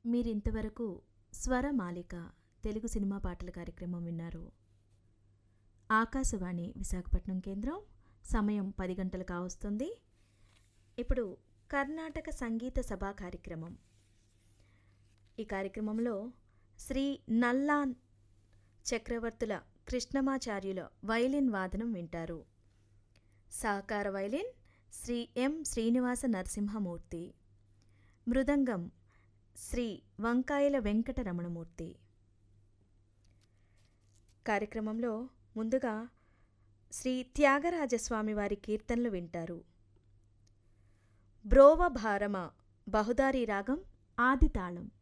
మీరింతవరకు స్వరమాలిక తెలుగు సినిమా పాటల కార్యక్రమం విన్నారు ఆకాశవాణి విశాఖపట్నం కేంద్రం సమయం పది గంటలు కావస్తుంది ఇప్పుడు కర్ణాటక సంగీత సభా కార్యక్రమం ఈ కార్యక్రమంలో శ్రీ నల్లాన్ చక్రవర్తుల కృష్ణమాచార్యుల వైలిన్ వాదనం వింటారు సహకార వైలిన్ శ్రీ ఎం శ్రీనివాస నరసింహమూర్తి మృదంగం శ్రీ వంకాయల వెంకట రమణమూర్తి కార్యక్రమంలో ముందుగా శ్రీ త్యాగరాజస్వామి వారి కీర్తనలు వింటారు బ్రోవ భారమ బహుదారి రాగం ఆదితాళం